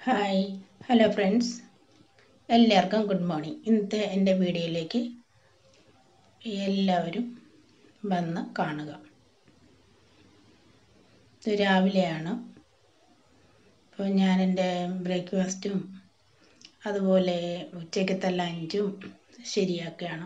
Hi hello friends എല്ലാവർക്കും good morning ഇന്നത്തെ എൻ്റെ വീഡിയോയിലേക്ക് എല്ലാവരും വന്ന് കാണുക ഇത് രാവിലെയാണ് അപ്പോൾ ഞാൻ എൻ്റെ ബ്രേക്ക്ഫാസ്റ്റും അതുപോലെ ഉച്ചയ്ക്കത്തെ ലഞ്ചും ശരിയാക്കുകയാണ്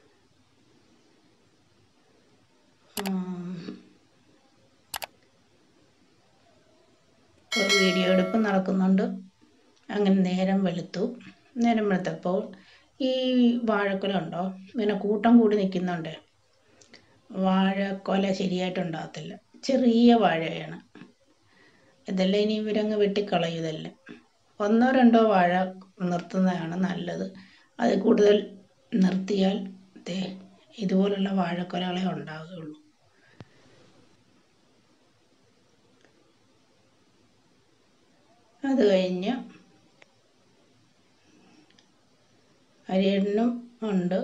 ഒരു വീഡിയോ എടുപ്പ് നടക്കുന്നുണ്ട് അങ്ങനെ നേരം വെളുത്തു നേരം വെളുത്തപ്പോൾ ഈ വാഴക്കൊല ഉണ്ടോ ഇങ്ങനെ കൂട്ടം കൂടി നിൽക്കുന്നുണ്ട് വാഴക്കൊല ശരിയായിട്ടുണ്ടാകത്തില്ല ചെറിയ വാഴയാണ് ഇതെല്ലാം ഇനി ഇവരങ്ങ് വെട്ടിക്കളയും ഇതെല്ലാം ഒന്നോ രണ്ടോ വാഴ നിർത്തുന്നതാണ് നല്ലത് അത് കൂടുതൽ നിർത്തിയാൽ ദേ ഇതുപോലുള്ള വാഴക്കൊലകളെ ഉണ്ടാകുകയുള്ളൂ അത് കഴിഞ്ഞ് അരിയണ്ണും ഉണ്ട്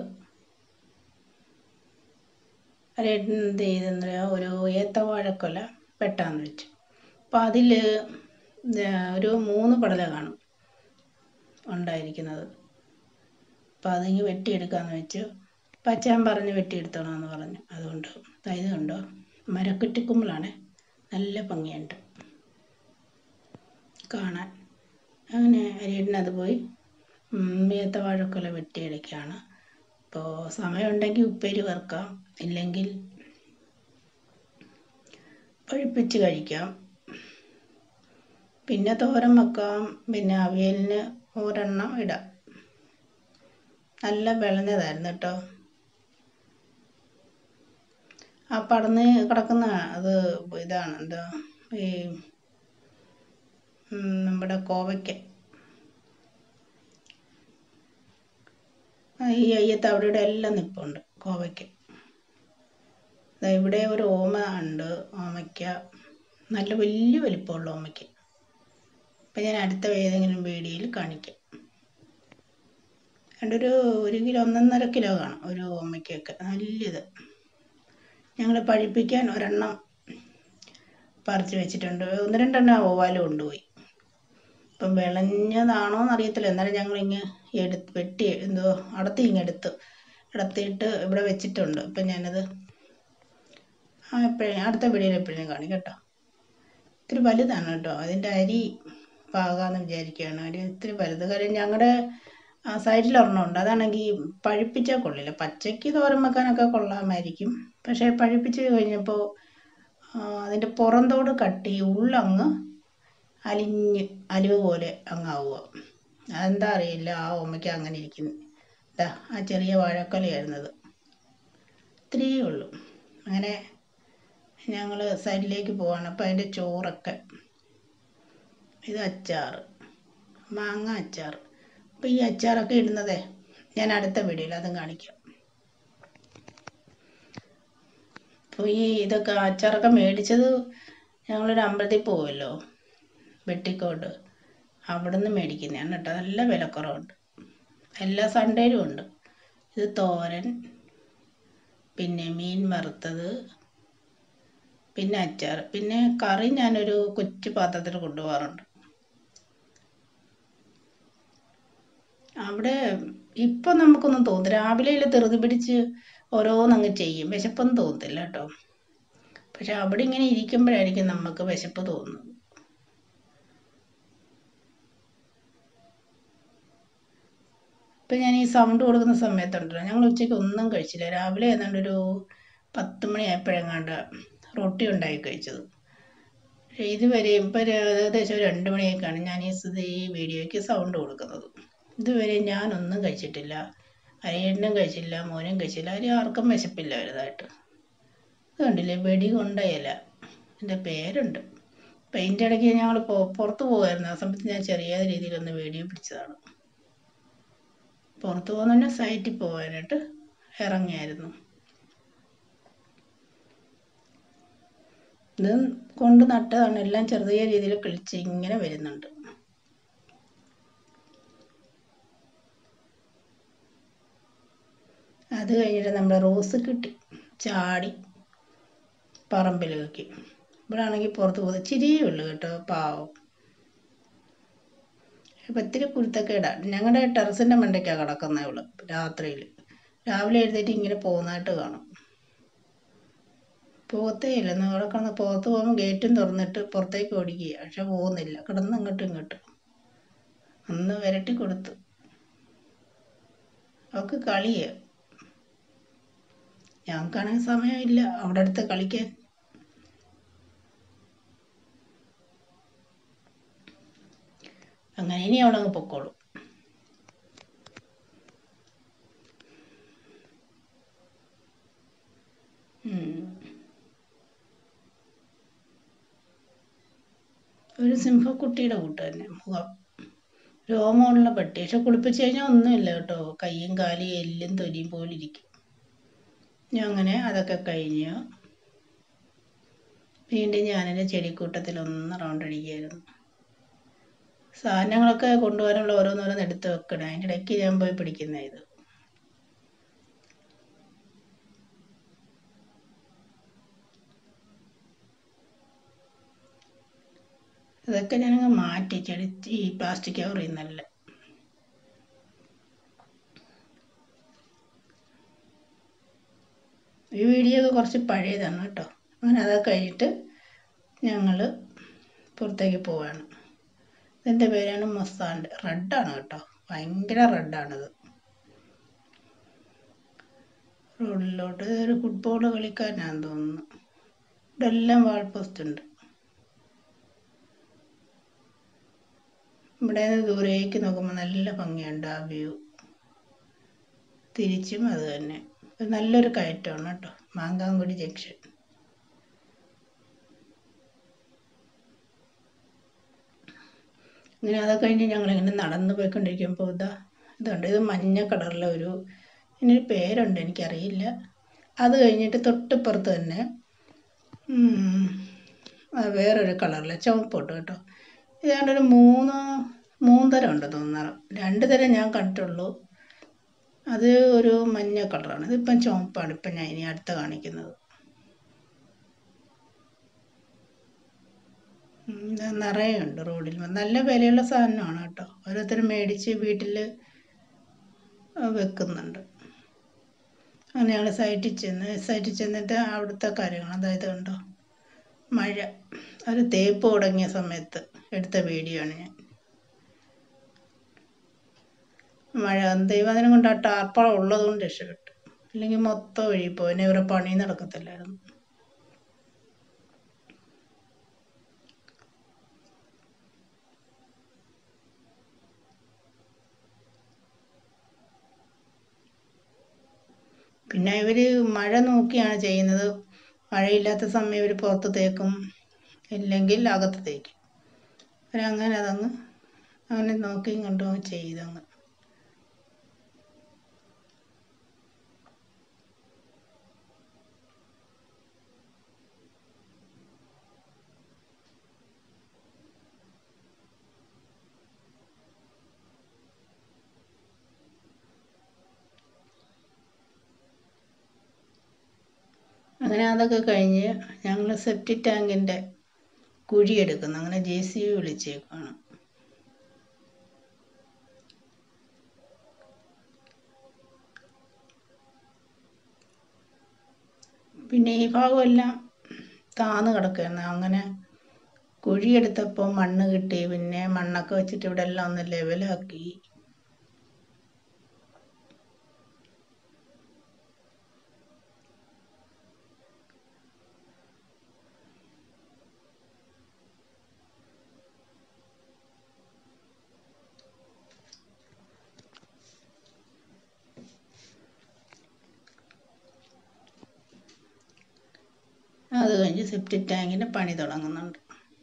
അരിയണ്ണൻ എന്ത് ചെയ്തെന്ന് ഒരു ഏത്തവാഴക്കൊല വെട്ടാന്ന് വെച്ചു അപ്പം അതിൽ ഒരു മൂന്ന് പടല കാണും ഉണ്ടായിരിക്കുന്നത് അപ്പം അതിങ്ങ് വെട്ടിയെടുക്കാമെന്ന് വെച്ചു പച്ചാൻ പറഞ്ഞ് വെട്ടിയെടുത്തോണമെന്ന് പറഞ്ഞു അതുകൊണ്ട് ഇത് കണ്ടോ മരക്കുറ്റിക്കുമ്പളാണ് നല്ല ഭംഗിയുണ്ട് കാണാൻ അങ്ങനെ അരിയിടിനത് പോയി ഏത്ത വാഴക്കൊല വെട്ടിയെടുക്കുകയാണ് അപ്പോൾ സമയമുണ്ടെങ്കിൽ ഉപ്പേരി വറുക്കാം ഇല്ലെങ്കിൽ പഴുപ്പിച്ച് കഴിക്കാം പിന്നെ തോരൻ വെക്കാം പിന്നെ അവിയലിന് ഒരെണ്ണം ഇടാം നല്ല വിളഞ്ഞതായിരുന്നു കേട്ടോ ആ പടന്ന് കിടക്കുന്ന അത് ഇതാണ് എന്താ ഈ നമ്മുടെ കോവയ്ക്ക ഈ അയ്യത്ത് അവിടെ ഇവിടെ എല്ലാം നിൽപ്പുണ്ട് കോവയ്ക്ക ഇവിടെ ഒരു ഓമ ഉണ്ട് ഓമയ്ക്ക നല്ല വലിയ വലിപ്പമുള്ള ഓമയ്ക്ക അപ്പം ഞാൻ അടുത്ത ഏതെങ്കിലും വീഡിയോയിൽ കാണിക്കാം രണ്ടൊരു ഒരു കിലോ ഒന്നൊന്നര കിലോ കാണും ഒരു ഓമയ്ക്കൊക്കെ നല്ലത് ഞങ്ങൾ പഴിപ്പിക്കാൻ ഒരെണ്ണം പറിച്ച് വെച്ചിട്ടുണ്ട് ഒന്ന് രണ്ടെണ്ണം ഓവാലും കൊണ്ടുപോയി ഇപ്പം വിളഞ്ഞതാണോ എന്നറിയത്തില്ല എന്നാലും ഞങ്ങൾ ഇങ്ങ് എടുത്ത് വെട്ടി എന്തോ അടത്തി ഇങ്ങ് എടുത്ത് അടത്തിയിട്ട് ഇവിടെ വെച്ചിട്ടുണ്ട് അപ്പം ഞാനത് ആ എപ്പോഴും അടുത്ത വീഡിയോയിൽ എപ്പോഴും കാണും കേട്ടോ ഇത്തിരി വലുതാണ് കേട്ടോ അതിൻ്റെ അരി പാകാന്ന് വിചാരിക്കുകയാണ് അരി ഇത്തിരി വലുത് കാര്യം ഞങ്ങളുടെ സൈഡിൽ ഒരെണ്ണം ഉണ്ട് അതാണെങ്കിൽ പഴുപ്പിച്ചാൽ കൊള്ളില്ല പച്ചയ്ക്ക് തോരൻ വെക്കാനൊക്കെ കൊള്ളാമായിരിക്കും പക്ഷേ പഴുപ്പിച്ച് കഴിഞ്ഞപ്പോൾ അതിൻ്റെ പുറന്തോട് കട്ടി ഉള്ളങ്ങ് അലിഞ്ഞ് അലിവ് പോലെ അങ്ങാവുക അതെന്താ അറിയില്ല ആ ഓമയ്ക്ക് അങ്ങനെ ഇരിക്കുന്നു ഇതാ ആ ചെറിയ വാഴക്കൊലയായിരുന്നത് ഇത്രയേ ഉള്ളൂ അങ്ങനെ ഞങ്ങൾ സൈഡിലേക്ക് പോവാണ് അപ്പോൾ അതിൻ്റെ ചോറൊക്കെ ഇത് അച്ചാർ മാങ്ങ അച്ചാർ അപ്പോൾ ഈ അച്ചാറൊക്കെ ഇടുന്നതേ ഞാൻ അടുത്ത വീഡിയോയിൽ അതും കാണിക്കാം അപ്പോൾ ഈ ഇതൊക്കെ അച്ചാറൊക്കെ മേടിച്ചത് ഞങ്ങളൊരു അമ്പലത്തിൽ പോവുമല്ലോ വെട്ടിക്കോട് അവിടെ നിന്ന് മേടിക്കുന്നതാണ് കേട്ടോ നല്ല വിലക്കുറവുണ്ട് എല്ലാ സൺഡേയിലും ഉണ്ട് ഇത് തോരൻ പിന്നെ മീൻ വറുത്തത് പിന്നെ അച്ചാർ പിന്നെ കറി ഞാനൊരു കൊച്ചു പാത്രത്തിൽ കൊണ്ടുപോകാറുണ്ട് അവിടെ ഇപ്പം നമുക്കൊന്നും തോന്നും രാവിലെ ധൃതി പിടിച്ച് ഓരോന്നങ്ങ് ചെയ്യും വിശപ്പൊന്നും തോന്നത്തില്ല കേട്ടോ പക്ഷെ അവിടെ ഇങ്ങനെ ഇരിക്കുമ്പോഴായിരിക്കും നമുക്ക് വിശപ്പ് തോന്നുന്നത് ഇപ്പം ഞാൻ ഈ സൗണ്ട് കൊടുക്കുന്ന സമയത്തുണ്ടല്ലോ ഞങ്ങൾ ഉച്ചയ്ക്ക് ഒന്നും കഴിച്ചില്ല രാവിലെ ഏതാണ്ട് ഒരു പത്ത് മണിയായപ്പോഴെങ്ങാണ്ട് റൊട്ടി ഉണ്ടാക്കി കഴിച്ചത് പക്ഷേ ഇതുവരെ ഇപ്പം ഏകദേശം ഒരു രണ്ട് മണിയൊക്കെയാണ് ഞാൻ ഈ ഈ വീഡിയോയ്ക്ക് സൗണ്ട് കൊടുക്കുന്നത് ഇതുവരെ ഞാനൊന്നും കഴിച്ചിട്ടില്ല അരിയണ്ണനും കഴിച്ചില്ല മോനും കഴിച്ചില്ല അരി ആർക്കും വിശപ്പില്ല വലുതായിട്ട് ഇത് കണ്ടില്ലേ വെടി കൊണ്ട ഇല എൻ്റെ പേരുണ്ട് അപ്പം അതിൻ്റെ ഇടയ്ക്ക് ഞങ്ങൾ പുറത്ത് പോകുമായിരുന്നു ആ സമയത്ത് ഞാൻ ചെറിയ രീതിയിലൊന്ന് വീഡിയോ പിടിച്ചതാണ് പുറത്ത് പോകുന്ന സൈറ്റിൽ പോകാനായിട്ട് ഇറങ്ങിയായിരുന്നു ഇത് കൊണ്ട് നട്ടതാണ് എല്ലാം ചെറിയ രീതിയിൽ കിളിച്ച് ഇങ്ങനെ വരുന്നുണ്ട് അത് കഴിഞ്ഞിട്ട് നമ്മുടെ റോസ് കിട്ടി ചാടി പറമ്പിലേക്ക് ഇവിടെ ആണെങ്കിൽ പുറത്ത് പോകുന്നത് ചിരിയേ ഉള്ളൂ കേട്ടോ പാവം ഇപ്പം ഇത്തിരി കുരുത്തക്കേടാണ് ഞങ്ങളുടെ ടെറസിൻ്റെ മണ്ടയ്ക്കാണ് കിടക്കുന്നത് ഇവള് രാത്രിയിൽ രാവിലെ എഴുന്നേറ്റ് ഇങ്ങനെ പോകുന്നതായിട്ട് കാണും പോകത്തേ ഇല്ല അവിടെ കിടന്ന് പുറത്ത് പോകുമ്പോൾ ഗേറ്റും തുറന്നിട്ട് പുറത്തേക്ക് ഓടിക്കുക പക്ഷെ പോകുന്നില്ല കിടന്ന് ഇങ്ങോട്ടും ഇങ്ങോട്ടും അന്ന് വിരട്ടി കൊടുത്തു അവൾക്ക് കളിയാ ഞങ്ങൾക്കാണെങ്കിൽ സമയമില്ല അവിടെ അടുത്ത് കളിക്കാൻ അങ്ങനെ ഇനി അവളങ്ങ് പൊക്കോളും ഉം. ഒരു സിംഹക്കുട്ടിയുടെ കൂട്ട് തന്നെ മുഖം രോമമുള്ള പട്ടി പക്ഷെ കുളിപ്പിച്ച് കഴിഞ്ഞാൽ ഒന്നുമില്ല കേട്ടോ കയ്യും കാലും എല്ലും തൊലിയും പോലെ ഇരിക്കും ഞാൻ അങ്ങനെ അതൊക്കെ കഴിഞ്ഞ് വീണ്ടും ഞാനെൻ്റെ ചെടിക്കൂട്ടത്തിൽ ഒന്ന് റൗണ്ട് അടിക്കുകയായിരുന്നു സാധനങ്ങളൊക്കെ കൊണ്ടുപോകാനുള്ള ഓരോന്നോരോന്ന് എടുത്ത് വെക്കണം അതിൻ്റെ ഇടയ്ക്ക് ഞാൻ പോയി പിടിക്കുന്ന ഇത് ഇതൊക്കെ ഞാനങ്ങ് മാറ്റി ചെടി ഈ പ്ലാസ്റ്റിക് കവറിൽ നിന്നല്ല ഈ വീഡിയോ ഒക്കെ കുറച്ച് പഴയതാണ് കേട്ടോ അങ്ങനെ അതൊക്കെ കഴിഞ്ഞിട്ട് ഞങ്ങൾ പുറത്തേക്ക് പോവാണ് ഇതിൻ്റെ പേരാണ് മസാണ്ട് റെഡാണ് കേട്ടോ ഭയങ്കര റെഡാണിത് റോഡിലോട്ട് ഒരു ഫുട്ബോൾ കളിക്കാനാണെന്ന് തോന്നുന്നു ഇവിടെ എല്ലാം വാൾ പോസ്റ്റ് ഉണ്ട് ഇവിടെ നിന്ന് ദൂരേക്ക് നോക്കുമ്പോൾ നല്ല ഭംഗിയുണ്ട് ആ വ്യൂ തിരിച്ചും അത് തന്നെ ഇത് നല്ലൊരു കയറ്റമാണ് കേട്ടോ മാങ്കാങ്കുടി ജംഗ്ഷൻ ഇങ്ങനെ അതൊക്കെ കഴിഞ്ഞ് ഞങ്ങളിങ്ങനെ നടന്നു പോയിക്കൊണ്ടിരിക്കുമ്പോൾ ഇതാ ഇതുണ്ട് ഇത് മഞ്ഞ കളറിലെ ഒരു ഇതിനൊരു പേരുണ്ട് എനിക്കറിയില്ല അത് കഴിഞ്ഞിട്ട് തൊട്ടിപ്പുറത്ത് തന്നെ ഉം, ആ വേറൊരു കളറിലെ ചുവപ്പോട്ട് കേട്ടോ ഇതാണ്ട് ഒരു മൂന്ന് മൂന്ന് തരം ഉണ്ട് തോന്നുന്നു രണ്ട് തരം ഞാൻ കണ്ടിട്ടുള്ളൂ അത് ഒരു മഞ്ഞ കളറാണ് ഇതിപ്പം ചുവപ്പാണ് ഇപ്പം ഞാൻ ഇനി അടുത്ത കാണിക്കുന്നത് ഉം, ഇത് നിറയെ ഉണ്ട് റോഡിൽ നല്ല വിലയുള്ള സാധനമാണ് കേട്ടോ ഓരോരുത്തർ മേടിച്ച് വീട്ടിൽ വെക്കുന്നുണ്ട് അങ്ങനെ ഞങ്ങൾ സൈറ്റിൽ ചെന്ന് സൈറ്റിൽ ചെന്നിട്ട് അവിടുത്തെ കാര്യങ്ങൾ അതായത് കണ്ടോ മഴ ഒരു തേപ്പ് തുടങ്ങിയ സമയത്ത് എടുത്ത വീഡിയോ ആണ് ഞാൻ മഴ ദൈവദിനം കൊണ്ട് ആ ടാർപ്പളം ഉള്ളത് കൊണ്ട് രക്ഷപ്പെട്ടു അല്ലെങ്കിൽ മൊത്തം ഒഴുകിപ്പോ പിന്നെ ഇവരെ പണി നടക്കത്തില്ലായിരുന്നു പിന്നെ ഇവർ മഴ നോക്കിയാണ് ചെയ്യുന്നത് മഴയില്ലാത്ത സമയം ഇവർ പുറത്ത് തേക്കും ഇല്ലെങ്കിൽ അകത്ത് തേക്കും അവരങ്ങനെ അതങ്ങ് അങ്ങനെ നോക്കിയും കണ്ടും ചെയ്തങ്ങ് അങ്ങനെ അതൊക്കെ കഴിഞ്ഞ് ഞങ്ങൾ സെപ്റ്റി ടാങ്കിൻ്റെ കുഴിയെടുക്കുന്നു അങ്ങനെ ജെ സി ബി വിളിച്ചേക്കാണ് പിന്നെ ഈ ഭാഗമെല്ലാം താന്ന് കിടക്കുകയാണ് അങ്ങനെ കുഴിയെടുത്തപ്പോൾ മണ്ണ് കിട്ടി പിന്നെ മണ്ണൊക്കെ വെച്ചിട്ട് ഇവിടെ എല്ലാം ഒന്ന് ലെവലാക്കി അത് കഴിഞ്ഞ് സെപ്റ്റി ടാങ്കിൻ്റെ പണി തുടങ്ങുന്നുണ്ട്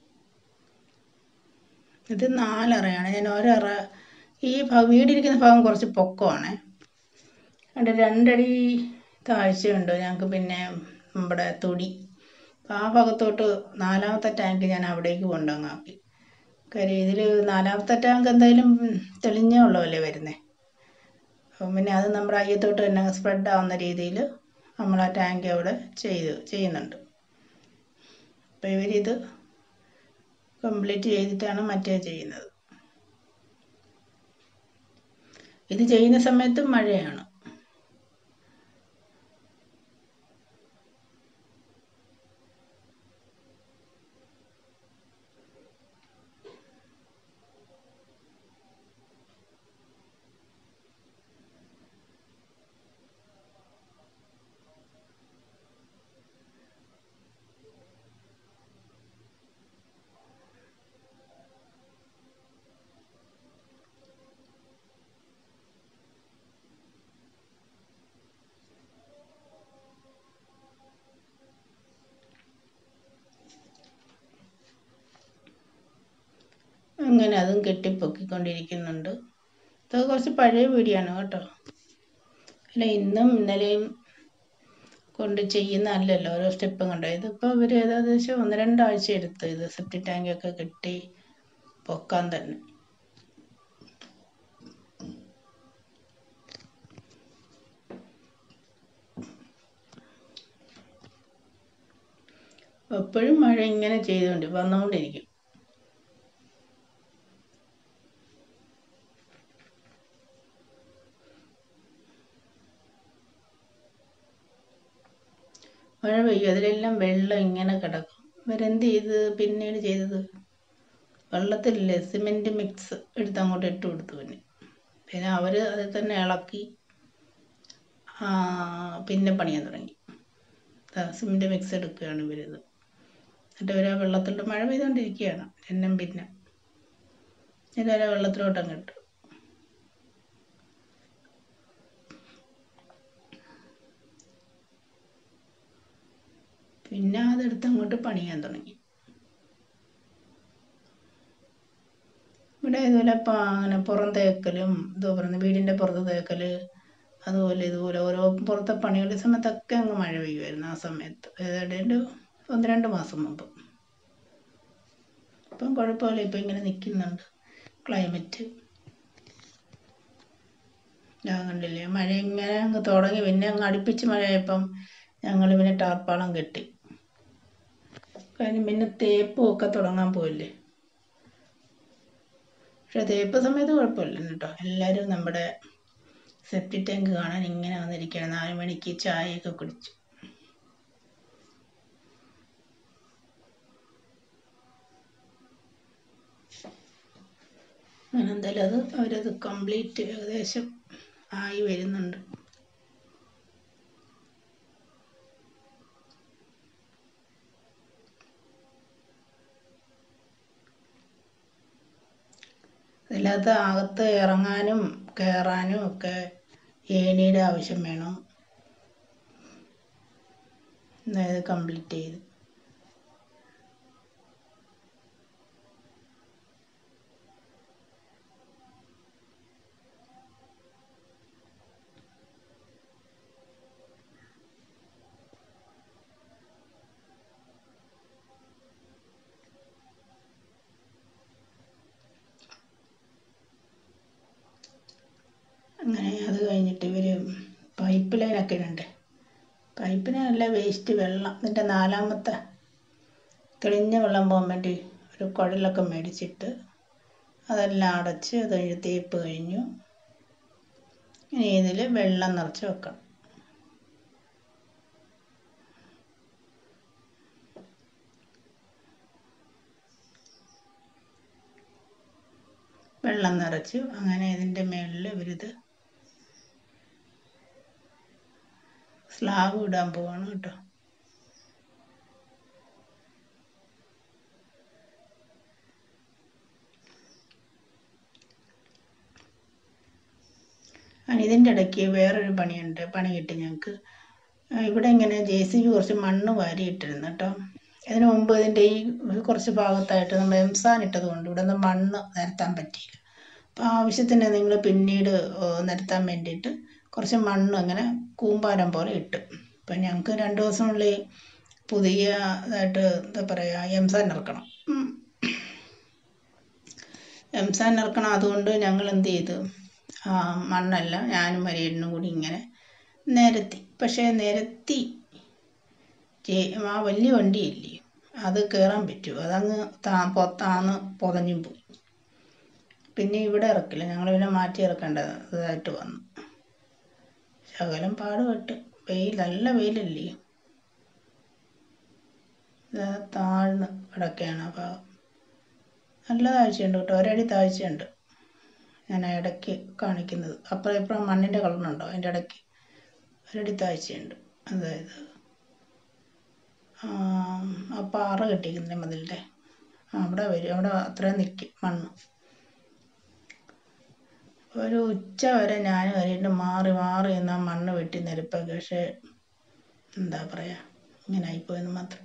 ഇത് നാലറയാണ് ഞാൻ ഒരറ ഈ ഭാ- വീടിരിക്കുന്ന ഭാഗം കുറച്ച് പൊക്കമാണ് അവിടെ രണ്ടടി താഴ്ചയുണ്ട് ഞങ്ങൾക്ക് പിന്നെ നമ്മുടെ തൊടി അപ്പോൾ ആ ഭാഗത്തോട്ട് നാലാമത്തെ ടാങ്ക് ഞാൻ അവിടേക്ക് കൊണ്ടുവന്നാക്കി കാര്യം ഇതിൽ നാലാമത്തെ ടാങ്ക് എന്തായാലും തെളിഞ്ഞ വെള്ളമല്ലേ വരുന്നത് അപ്പം പിന്നെ അത് നമ്മുടെ അയ്യത്തോട്ട് തന്നെ സ്പ്രെഡ് ആവുന്ന രീതിയിൽ നമ്മൾ ആ ടാങ്ക് അവിടെ ചെയ്ത് ചെയ്യുന്നുണ്ട് അപ്പോൾ ഇവരിത് കംപ്ലീറ്റ് ചെയ്തിട്ടാണ് മറ്റേ ചെയ്യുന്നത് ഇത് ചെയ്യുന്ന സമയത്തും മഴയാണ് അങ്ങനെ അതും കെട്ടിപ്പൊക്കിക്കൊണ്ടിരിക്കുന്നുണ്ട് ഇത് കുറച്ച് പഴയ വീഡിയോ ആണ് കേട്ടോ അല്ല ഇന്നും ഇന്നലെയും കൊണ്ട് ചെയ്യുന്നതല്ലല്ലോ ഓരോ സ്റ്റെപ്പും കണ്ടോ ഇതിപ്പോൾ ഇവർ ഏകദേശം ഒന്ന് രണ്ടാഴ്ച എടുത്തു ഇത് സെപ്റ്റി ടാങ്കൊക്കെ കെട്ടി പൊക്കാൻ തന്നെ എപ്പോഴും മഴ ഇങ്ങനെ ചെയ്തുകൊണ്ട് വന്നുകൊണ്ടിരിക്കും മഴ പെയ്യും അതിലെല്ലാം വെള്ളം ഇങ്ങനെ കിടക്കും ഇവരെന്ത് ചെയ്ത് പിന്നീട് ചെയ്തത് വെള്ളത്തിലില്ലേ സിമെൻറ്റ് മിക്സ് എടുത്ത് അങ്ങോട്ട് ഇട്ട് കൊടുത്തു പിന്നെ പിന്നെ അവർ അതിൽ തന്നെ ഇളക്കി ആ, പിന്നെ പണിയാൻ തുടങ്ങി സിമെൻറ്റ് മിക്സ് എടുക്കുകയാണ് ഇവരിത് എന്നിട്ട് ഇവർ ആ വെള്ളത്തിലോട്ട് മഴ പെയ്തുകൊണ്ടിരിക്കുകയാണ് എന്നും പിന്നെ എന്നിട്ട് അവരെ വെള്ളത്തിലോട്ട് അങ്ങ് ഇട്ടു പിന്നെ അതെടുത്ത് അങ്ങോട്ട് പണിയാൻ തുടങ്ങി ഇവിടെ ഇതുപോലെ പ- അങ്ങനെ പുറം തേക്കലും ഇതോ പറയുന്നത് വീടിൻ്റെ പുറത്ത് തേക്കൽ അതുപോലെ ഇതുപോലെ ഓരോ പുറത്തെ പണികളുടെ സമയത്തൊക്കെ അങ്ങ് മഴ പെയ്യുമായിരുന്നു ആ സമയത്ത് ഏതാണ്ട് ഒരു ഒന്ന് രണ്ട് മാസം മുമ്പ് ഇപ്പം കുഴപ്പമില്ല ഇപ്പം ഇങ്ങനെ നിൽക്കുന്നുണ്ട് ക്ലൈമറ്റ് ഞാൻ കണ്ടില്ലേ മഴ ഇങ്ങനെ അങ്ങ് തുടങ്ങി പിന്നെ അങ്ങ് അടുപ്പിച്ച് മഴയായപ്പം ഞങ്ങൾ പിന്നെ ടാർപ്പാളം കെട്ടി കാര്യം പിന്നെ തേപ്പും ഒക്കെ തുടങ്ങാൻ പോയില്ലേ പക്ഷെ തേപ്പ് സമയത്ത് കുഴപ്പമില്ല കേട്ടോ എല്ലാവരും നമ്മുടെ സെപ്റ്റി ടാങ്ക് കാണാൻ ഇങ്ങനെ വന്നിരിക്കുകയാണ് നാല് മണിക്ക് ചായയൊക്കെ കുടിച്ചു അങ്ങനെ എന്തായാലും അത് അവരത് കംപ്ലീറ്റ് ഏകദേശം ആയി വരുന്നുണ്ട് ഇതിനകത്ത് അകത്ത് ഇറങ്ങാനും കയറാനും ഒക്കെ ഏണിയുടെ ആവശ്യം വേണം അതായത് കംപ്ലീറ്റ് ചെയ്ത് അങ്ങനെ അത് കഴിഞ്ഞിട്ട് ഇവർ പൈപ്പ് ലൈനൊക്കെ ഇടണ്ടേ പൈപ്പിന് നല്ല വേസ്റ്റ് വെള്ളം ഇതിൻ്റെ നാലാമത്തെ തെളിഞ്ഞ വെള്ളം പോകാൻ വേണ്ടി ഒരു കുഴലൊക്കെ മേടിച്ചിട്ട് അതെല്ലാം അടച്ച് അത് കഴിഞ്ഞ് തേപ്പ് കഴിഞ്ഞു ഇനി ഇതിൽ വെള്ളം നിറച്ച് വെക്കണം വെള്ളം നിറച്ചു അങ്ങനെ ഇതിൻ്റെ മുകളിൽ ഇവരിത് സ്ലാബ് ഇടാൻ പോവാണ് കേട്ടോ അങ്ങനെ ഇതിൻ്റെ ഇടയ്ക്ക് വേറൊരു പണിയുണ്ട് പണി കിട്ടി ഞങ്ങൾക്ക് ഇവിടെ ഇങ്ങനെ ജെ സി ബി കുറച്ച് മണ്ണ് വാരിയിട്ടിരുന്നു കേട്ടോ ഇതിനു മുമ്പ് ഇതിൻ്റെ ഈ കുറച്ച് ഭാഗത്തായിട്ട് നമ്മൾ എംസാൻ ഇട്ടത് കൊണ്ട് ഇവിടെ നിന്ന് മണ്ണ് നിരത്താൻ പറ്റിയില്ല അപ്പോൾ ആവശ്യത്തിന് നിങ്ങൾ പിന്നീട് ഏഹ്, നിരത്താൻ വേണ്ടിയിട്ട് കുറച്ച് മണ്ണ് അങ്ങനെ കൂമ്പാരം പോലെ ഇട്ടു അപ്പം ഞങ്ങൾക്ക് രണ്ട് ദിവസത്തിനുള്ളിൽ പുതിയ ഇതായിട്ട് എന്താ പറയുക എംസാൻ ഇറക്കണം ഉം. എംസാൻ ഇറക്കണം അതുകൊണ്ട് ഞങ്ങൾ എന്ത് ചെയ്തു ആ മണ്ണല്ല ഞാനും മരിയണ്ണും കൂടി ഇങ്ങനെ നിരത്തി പക്ഷേ നിരത്തി ചേ- ആ വലിയ വണ്ടിയില്ലേ അത് കയറാൻ പറ്റുമോ അതങ്ങ് താ പൊ- താന്ന് പൊതഞ്ഞും പോയി പിന്നെ ഇവിടെ ഇറക്കില്ല ഞങ്ങൾ പിന്നെ മാറ്റി ഇറക്കേണ്ടതായിട്ട് വന്നു ശകലം പാടുപെട്ട് വെയിൽ നല്ല വെയിലല്ലേ ഇത് താഴ്ന്ന് കിടക്കുകയാണ് അപ്പോൾ നല്ല താഴ്ചയുണ്ട് കേട്ടോ ഒരടി താഴ്ചയുണ്ട് ഞാൻ ഇടയ്ക്ക് കാണിക്കുന്നത് അപ്പുറം ഇപ്പുറം മണ്ണിൻ്റെ കളറുണ്ടോ അതിൻ്റെ ഇടയ്ക്ക് ഒരടി താഴ്ചയുണ്ട് അതായത് ആ പാറ കെട്ടിയിരിക്കുന്നില്ലേ മതിലിൻ്റെ അവിടെ വരും അവിടെ അത്രയും നിൽക്കും മണ്ണ് ഒരു ഉച്ച വരെ ഞാൻ വരെയിട്ട് മാറി മാറി എന്നാ മണ്ണ് വെട്ടി നിരപ്പൊക്കെ പക്ഷേ എന്താ പറയുക ഇങ്ങനെ ആയിപ്പോയെന്ന് മാത്രം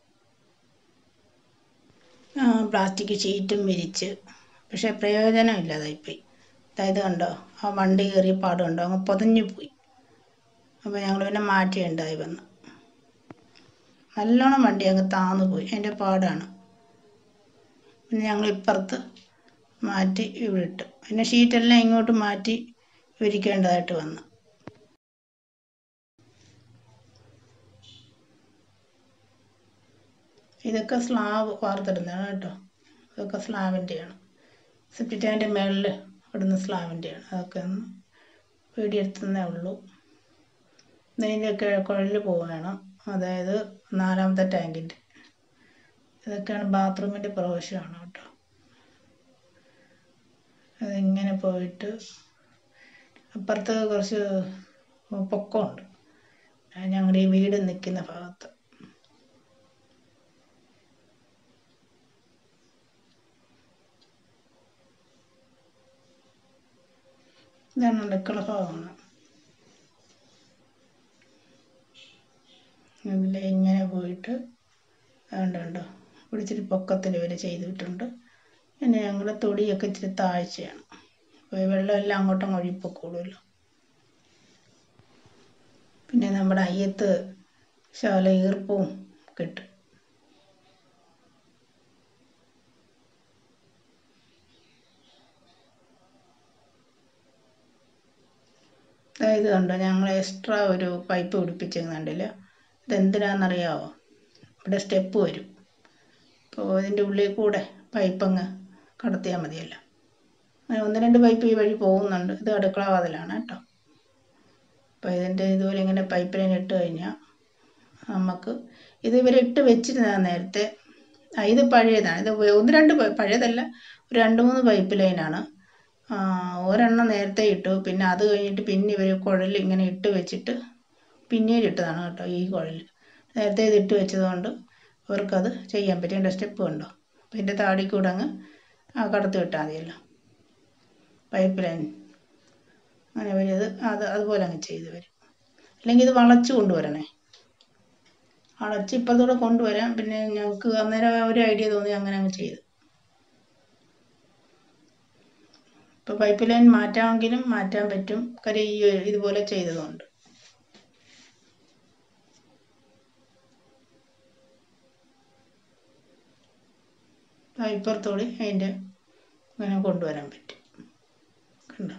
ആ പ്ലാസ്റ്റിക് ഷീറ്റും വിരിച്ച് പക്ഷേ പ്രയോജനമില്ലാതായിപ്പോയി അതായത് കണ്ടോ ആ വണ്ടി കയറിയ പാട് കണ്ടോ അങ്ങ് പൊതഞ്ഞു പോയി അപ്പോൾ ഞങ്ങൾ പിന്നെ മാറ്റിയുണ്ടായി വന്നു നല്ലോണം വണ്ടി അങ്ങ് താന്നു പോയി അതിൻ്റെ പാടാണ് പിന്നെ ഞങ്ങൾ ഇപ്പുറത്ത് മാറ്റി ഇവിടെ ഇട്ടു പിന്നെ ഷീറ്റെല്ലാം ഇങ്ങോട്ട് മാറ്റി വിരിക്കേണ്ടതായിട്ട് വന്നു ഇതൊക്കെ സ്ലാബ് വാർത്തിടുന്നതാണ് കേട്ടോ ഇതൊക്കെ സ്ലാബിൻ്റെയാണ് സെപ്റ്റി ടാങ്കിൻ്റെ മുകളിൽ ഇടുന്ന സ്ലാബിൻ്റെയാണ് അതൊക്കെ ഒന്ന് വീടിയെടുത്തതേ ഉള്ളൂ ഇതിൻ്റെയൊക്കെ കുഴൽ പോവേണം അതായത് നാലാമത്തെ ടാങ്കിൻ്റെ ഇതൊക്കെയാണ് ബാത്റൂമിൻ്റെ പ്രവേശനമാണ് കേട്ടോ അതിങ്ങനെ പോയിട്ട് അപ്പുറത്ത് കുറച്ച് പൊക്കമുണ്ട് ഞങ്ങളുടെ ഈ വീട് നിൽക്കുന്ന ഭാഗത്ത് ഇതാണ് അടുക്കള ഭാഗമാണ് ഇതിലെ ഇങ്ങനെ പോയിട്ട് അതുകൊണ്ട് കണ്ടോ ഇവിടെ ഇച്ചിരി പൊക്കത്തിൽ വരെ ചെയ്തിട്ടുണ്ട് പിന്നെ ഞങ്ങളുടെ തൊടിയൊക്കെ ഇച്ചിരി താഴ്ചയാണ് അപ്പോൾ ഈ വെള്ളമെല്ലാം അങ്ങോട്ടും ഒഴിപ്പൊക്കോളുമല്ലോ പിന്നെ നമ്മുടെ അയ്യത്ത് ശകല ഈർപ്പവും കിട്ടും അതായത് കണ്ടോ ഞങ്ങൾ എക്സ്ട്രാ ഒരു പൈപ്പ് പിടിപ്പിച്ചേക്കുന്നുണ്ടല്ല ഇതെന്തിനാണെന്നറിയാവോ ഇവിടെ സ്റ്റെപ്പ് വരും അപ്പോൾ ഇതിൻ്റെ ഉള്ളിൽ കൂടെ പൈപ്പങ്ങ് കടത്തിയാൽ മതിയല്ലോ അങ്ങനെ ഒന്ന് രണ്ട് പൈപ്പ് ഈ വഴി പോകുന്നുണ്ട് ഇത് അടുക്കള വാതിലാണ് കേട്ടോ അപ്പോൾ ഇതിൻ്റെ ഇതുപോലെ ഇങ്ങനെ പൈപ്പ് ലൈൻ ഇട്ട് കഴിഞ്ഞാൽ നമുക്ക് ഇത് ഇവർ ഇട്ട് വെച്ചിരുന്നതാണ് നേരത്തെ ആ ഇത് പഴയതാണ് ഇത് ഒന്ന് രണ്ട് പ- പഴയതല്ല ഒരു രണ്ട് മൂന്ന് പൈപ്പ് ലൈനാണ് ആ, ഒരെണ്ണം നേരത്തെ ഇട്ടു പിന്നെ അത് കഴിഞ്ഞിട്ട് പിന്നെ ഇവർ കുഴൽ ഇങ്ങനെ ഇട്ട് വെച്ചിട്ട് പിന്നീട് ഇട്ടതാണ് കേട്ടോ ഈ കുഴൽ നേരത്തെ ഇത് ഇട്ട് വെച്ചതുകൊണ്ട് അവർക്കത് ചെയ്യാൻ പറ്റും എൻ്റെ സ്റ്റെപ്പ് കണ്ടോ അപ്പോൾ ഇതിൻ്റെ താടി കൂടെ അങ്ങ് ആ കടത്തി വിട്ടാൽ മതിയല്ലോ പൈപ്പ് ലൈൻ അങ്ങനെ അവരത് അത് അതുപോലെ അങ്ങ് ചെയ്ത് വരും അല്ലെങ്കിൽ ഇത് വളച്ച് കൊണ്ടുവരണേ വളച്ച് ഇപ്പുറത്തൂടെ കൊണ്ടുവരാം പിന്നെ ഞങ്ങൾക്ക് അന്നേരം ഒരു ഐഡിയ തോന്നി അങ്ങനെ അങ്ങ് ചെയ്തു ഇപ്പോൾ പൈപ്പ് ലൈൻ മാറ്റാമെങ്കിലും മാറ്റാൻ പറ്റും കാര്യം ഈ ഇതുപോലെ ചെയ്തതുകൊണ്ട് ദാ ഇപ്പുറത്തോടെ അതിൻ്റെ ഇങ്ങനെ കൊണ്ടുവരാൻ പറ്റും കണ്ടോ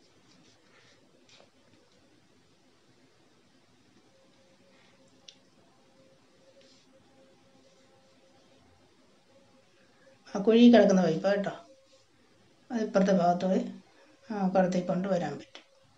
ആ കുഴി കിടക്കുന്ന പൈപ്പ് കേട്ടോ അത് ഇപ്പുറത്തെ ഭാഗത്തോടെ കടത്തി കൊണ്ട് വരാൻ പറ്റും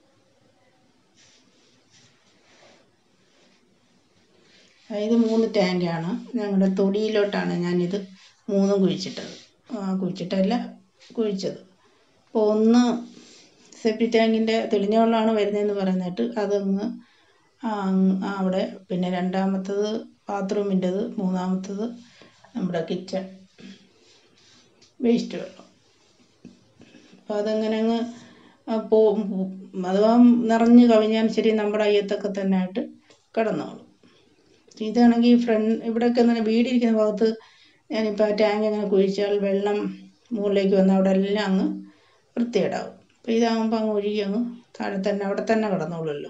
ആ, ഇത് മൂന്ന് ടാങ്കാണ് ഞങ്ങളുടെ തൊടിയിലോട്ടാണ് ഞാനിത് മൂന്നും കുഴിച്ചിട്ടത് ആ, കുഴിച്ചിട്ടല്ല കുഴിച്ചത് അപ്പോൾ ഒന്ന് സെപ്റ്റി ടാങ്കിൻ്റെ തെളിഞ്ഞ വെള്ളമാണ് വരുന്നതെന്ന് പറയുന്നിട്ട് അതങ്ങ് ആ, അങ്ങ് ആ അവിടെ പിന്നെ രണ്ടാമത്തത് ബാത്റൂമിൻ്റെത് മൂന്നാമത്തത് നമ്മുടെ കിച്ചൺ വേസ്റ്റ് വെള്ളം അപ്പോൾ അതങ്ങനെ അങ്ങ് ആ പോ അഥവാ നിറഞ്ഞ് കവിഞ്ഞാൽ ശരി നമ്മുടെ അയ്യത്തൊക്കെ തന്നെ ആയിട്ട് കിടന്നോളും ഇതാണെങ്കിൽ ഫ്രണ്ട് ഇവിടെയൊക്കെ തന്നെ വീടിരിക്കുന്ന ഭാഗത്ത് ഞാനിപ്പോൾ ആ ടാങ്ക് അങ്ങനെ കുഴിച്ചാൽ വെള്ളം മുകളിലേക്ക് വന്ന് അവിടെ എല്ലാം അങ്ങ് വൃത്തികേടാവും അപ്പോൾ ഇതാകുമ്പോൾ അങ്ങ് ഒഴുകി അങ്ങ് താഴെ തന്നെ അവിടെ തന്നെ കിടന്നോളുമല്ലോ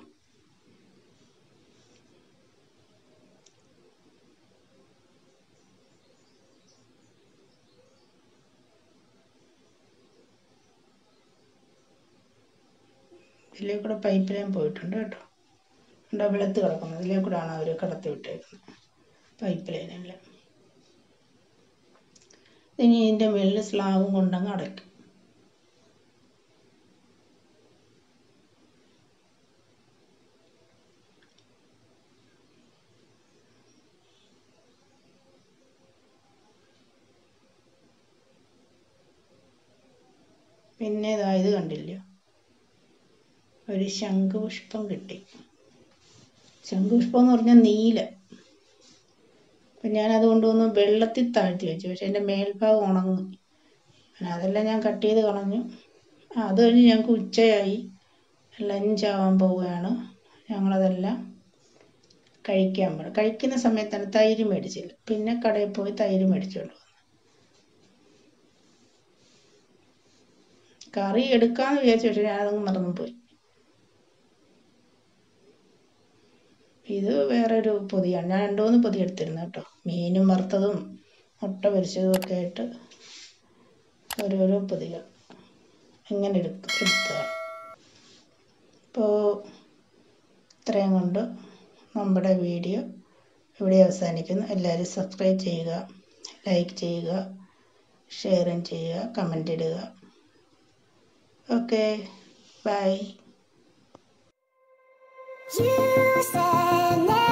ഇതിലേ കൂടെ പൈപ്പ് ലൈൻ പോയിട്ടുണ്ട് കേട്ടോ എന്താ വെളുത്ത് കിടക്കുന്നത് ഇതിലേ കൂടെയാണ് അവർ കടത്തി വിട്ടേക്കുന്നത് പൈപ്പ് ലൈനെല്ലാം ഇനി ഇതിൻ്റെ മുകളിൽ സ്ലാബും കൊണ്ടങ്ങ് അടയ്ക്കും പിന്നെ ഇതാ ഇത് കണ്ടില്ല ഒരു ശംഖുപുഷ്പം കിട്ടി ശംഖുപുഷ്പം എന്ന് പറഞ്ഞാൽ നീല അപ്പം ഞാൻ അതുകൊണ്ടൊന്ന് വെള്ളത്തിൽ താഴ്ത്തി വെച്ചു പക്ഷെ എൻ്റെ മേൽഭാഗം ഉണങ്ങി അതെല്ലാം ഞാൻ കട്ട് ചെയ്ത് കളഞ്ഞു ആ, അത് കഴിഞ്ഞ് ഞങ്ങൾക്ക് ഉച്ചയായി ലഞ്ചാവാൻ പോവുകയാണ് ഞങ്ങളതെല്ലാം കഴിക്കാൻ പോകണം കഴിക്കുന്ന സമയത്താണ് തൈര് മേടിച്ചില്ല പിന്നെ കടയിൽ പോയി തൈര് മേടിച്ചുകൊണ്ട് വന്നു കറി എടുക്കാമെന്ന് വിചാരിച്ചു പക്ഷെ ഞാനതങ്ങ് മറന്നുപോയി ഇത് വേറൊരു പൊതിയാണ് ഞാൻ രണ്ടു മൂന്ന് പൊതി എടുത്തിരുന്നു കേട്ടോ മീനും വറുത്തതും മുട്ട പൊരിച്ചതും ഒക്കെ ആയിട്ട് ഓരോരോ പൊതികൾ ഇങ്ങനെ എടുക്ക എടുത്തതാണ് ഇപ്പോൾ ഇത്രയും കൊണ്ട് നമ്മുടെ വീഡിയോ ഇവിടെ അവസാനിക്കുന്നു എല്ലാവരും സബ്സ്ക്രൈബ് ചെയ്യുക ലൈക്ക് ചെയ്യുക ഷെയറും ചെയ്യുക കമൻ്റ് ഇടുക okay bye You said never